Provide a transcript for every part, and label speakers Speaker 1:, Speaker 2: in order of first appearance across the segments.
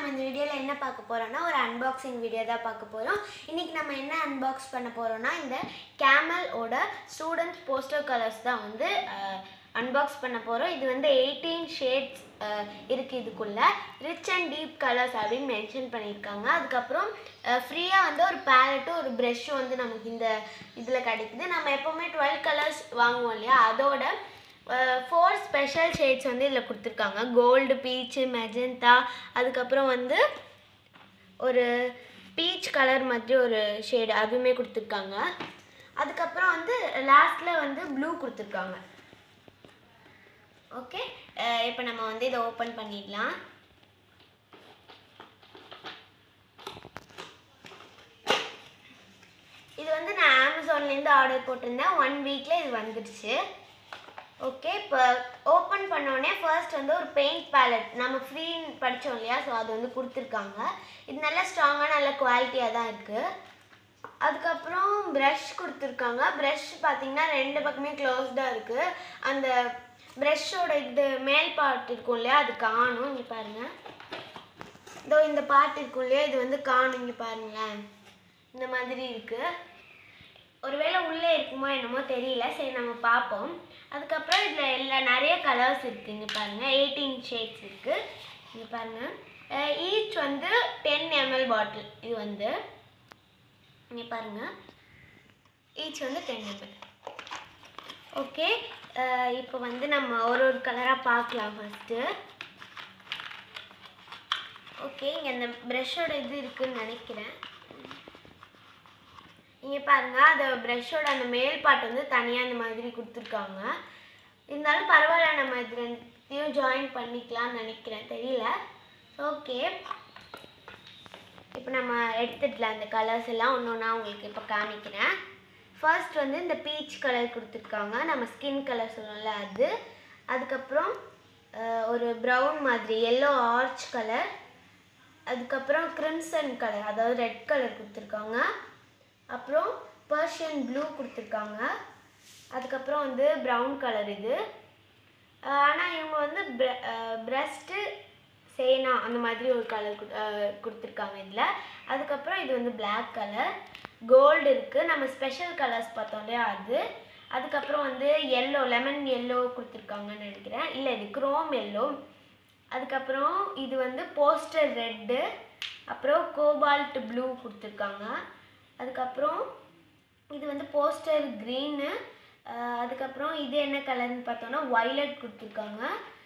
Speaker 1: இந்த வீடியோவில் என்ன பார்க்க போகிறோம்னா ஒரு அன்பாக்சிங் வீடியோ தான் பார்க்க போகிறோம் இன்றைக்கி நம்ம என்ன அன்பாக்ஸ் பண்ண போகிறோம்னா இந்த கேமலோட ஸ்டூடெண்ட்ஸ் போஸ்டர் கலர்ஸ் தான் வந்து அன்பாக்ஸ் பண்ண போகிறோம் இது வந்து எயிட்டீன் ஷேட்ஸ் இருக்குது இதுக்குள்ளே ரிச் அண்ட் டீப் கலர்ஸ் அப்படின்னு மென்ஷன் பண்ணியிருக்காங்க அதுக்கப்புறம் ஃப்ரீயாக வந்து ஒரு பேலட்டும் ஒரு ப்ரெஷ்ஷும் வந்து நமக்கு இந்த இதில் கிடைக்குது நம்ம எப்போவுமே டுவெல் கலர்ஸ் வாங்குவோம் இல்லையா அதோட ஃபோர் ஸ்பெஷல் ஷேட்ஸ் வந்து இதில் கொடுத்துருக்காங்க கோல்டு பீச்சு மெஜந்தா அதுக்கப்புறம் வந்து ஒரு பீச் கலர் மாதிரி ஒரு ஷேடு அதுவுமே கொடுத்துருக்காங்க அதுக்கப்புறம் வந்து லாஸ்ட்டில் வந்து ப்ளூ கொடுத்துருக்காங்க ஓகே இப்போ நம்ம வந்து இதை ஓப்பன் பண்ணிடலாம் இது வந்து நான் அமேசான்லேருந்து ஆர்டர் போட்டிருந்தேன் ஒன் வீக்கில் இது வந்துடுச்சு ஓகே இப்போ ஓப்பன் பண்ணோடனே ஃபர்ஸ்ட் வந்து ஒரு பெயிண்ட் பேலட் நம்ம ஃப்ரீன்னு படித்தோம் இல்லையா ஸோ அது வந்து கொடுத்துருக்காங்க இது நல்ல ஸ்ட்ராங்காக நல்ல குவாலிட்டியாக தான் இருக்குது அதுக்கப்புறம் ப்ரஷ் கொடுத்துருக்காங்க ப்ரஷ் பார்த்தீங்கன்னா ரெண்டு பக்கமே க்ளோஸ்டாக இருக்குது அந்த ப்ரஷ்ஷோட இது மேல் பார்ட் இருக்கும் இல்லையா அது காணும் இங்கே பாருங்கள் இதோ இந்த பார்ட் இருக்கும் இல்லையா இது வந்து காணும் இங்கே பாருங்களேன் இந்த மாதிரி இருக்குது ஒருவேளை உள்ளே இருக்குமோ என்னமோ தெரியல சரி நம்ம பார்ப்போம் அதுக்கப்புறம் இதில் எல்லா நிறைய கலர்ஸ் இருக்குது இங்கே பாருங்கள் எயிட்டீன் ஷேட்ஸ் இருக்குது இங்கே பாருங்கள் ஈச் வந்து டென் எம்எல் பாட்டில் இது வந்து இங்கே பாருங்கள் ஈச் வந்து டென் எம்எல் ஓகே இப்போ வந்து நம்ம ஒரு ஒரு கலராக பார்க்கலாம் ஃபஸ்ட்டு ஓகே இங்கே இந்த ப்ரெஷ்ஷோட இது இருக்குன்னு நினைக்கிறேன் இங்கே பாருங்கள் அது ப்ரெஷ்ஷோட அந்த மேல் பாட்டு வந்து தனியாக இந்த மாதிரி கொடுத்துருக்காங்க இருந்தாலும் பரவாயில்ல நம்ம இது ரெண்டுத்தையும் ஜாயின் பண்ணிக்கலாம்னு நினைக்கிறேன் தெரியல ஓகே இப்போ நம்ம எடுத்துடலாம் இந்த கலர்ஸ் எல்லாம் ஒன்று ஒன்றா உங்களுக்கு இப்போ காமிக்கிறேன் ஃபர்ஸ்ட் வந்து இந்த பீச் கலர் கொடுத்துருக்காங்க நம்ம ஸ்கின் கலர் சொல்லணும்ல அது அதுக்கப்புறம் ஒரு ப்ரௌன் மாதிரி எல்லோ ஆர்ச் கலர் அதுக்கப்புறம் கிரிம்சன் கலர் அதாவது ரெட் கலர் கொடுத்துருக்காங்க அப்புறம் பர்ஷியன் ப்ளூ கொடுத்துருக்காங்க அதுக்கப்புறம் வந்து ப்ரௌன் கலர் இது ஆனால் இவங்க வந்து ப்ரெஸ்ட்டு சேனா அந்த மாதிரி ஒரு கலர் கொடுத்துருக்காங்க இதில் அதுக்கப்புறம் இது வந்து பிளாக் கலர் கோல்டு இருக்குது நம்ம ஸ்பெஷல் கலர்ஸ் பார்த்தோம் இல்லையா அது அதுக்கப்புறம் வந்து எல்லோ லெமன் எல்லோ கொடுத்துருக்காங்கன்னு நினைக்கிறேன் இல்லை இது க்ரோம் எல்லோ அதுக்கப்புறம் இது வந்து போஸ்டர் ரெட்டு அப்புறம் கோபால்ட் ப்ளூ கொடுத்துருக்காங்க அதுக்கப்புறம் இது வந்து போஸ்டர் க்ரீனு அதுக்கப்புறம் இது என்ன கலர்னு பார்த்தோன்னா வைலட் கொடுத்துருக்காங்க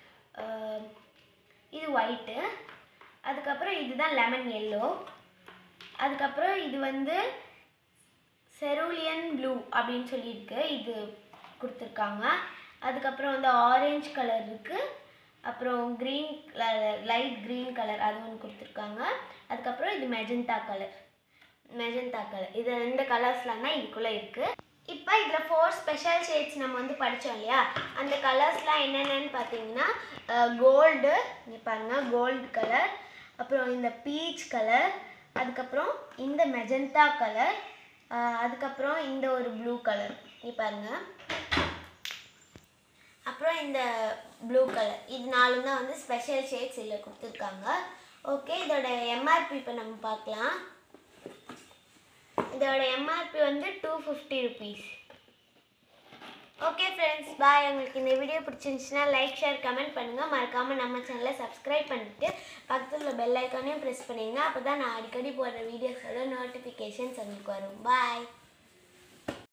Speaker 1: இது ஒயிட்டு அதுக்கப்புறம் இதுதான் லெமன் எல்லோ அதுக்கப்புறம் இது வந்து செரூலியன் ப்ளூ அப்படின்னு சொல்லியிருக்கு இது கொடுத்துருக்காங்க அதுக்கப்புறம் வந்து ஆரஞ்சு கலர் இருக்குது அப்புறம் green colour light green colour அது ஒன்று கொடுத்துருக்காங்க அதுக்கப்புறம் இது மெஜந்தா கலர் மெஜந்தா கலர் இது ரெண்டு கலர்ஸ்லாம் தான் இதுக்குள்ளே இருக்குது இப்போ இதில் ஃபோர் ஸ்பெஷல் ஷேட்ஸ் நம்ம வந்து படித்தோம் இல்லையா அந்த கலர்ஸ்லாம் என்னென்னு பார்த்தீங்கன்னா கோல்டு இங்கே பாருங்கள் கோல்டு கலர் அப்புறம் இந்த பீச் கலர் அதுக்கப்புறம் இந்த மெஜந்தா கலர் அதுக்கப்புறம் இந்த ஒரு ப்ளூ கலர் இங்கே பாருங்கள் அப்புறம் இந்த ப்ளூ கலர் இது நாலு தான் வந்து ஸ்பெஷல் ஷேட்ஸ் இதில் கொடுத்துருக்காங்க ஓகே இதோட எம்ஆர்பி இப்போ நம்ம பார்க்கலாம் இதோட எம்ஆர்பி வந்து two fifty rupees okay friends bye உங்களுக்கு இந்த வீடியோ பிடிச்சிருந்துச்சுன்னா லைக் ஷேர் கமெண்ட் பண்ணுங்கள் மறக்காமல் நம்ம சேனலை சப்ஸ்கிரைப் பண்ணிவிட்டு பக்கத்தில் உள்ள பெல் ஐக்கானையும் ப்ரெஸ் பண்ணிங்க அப்போ தான் நான் அடிக்கடி போடுற வீடியோஸோட நோட்டிஃபிகேஷன்ஸ் உங்களுக்கு வரும் பாய்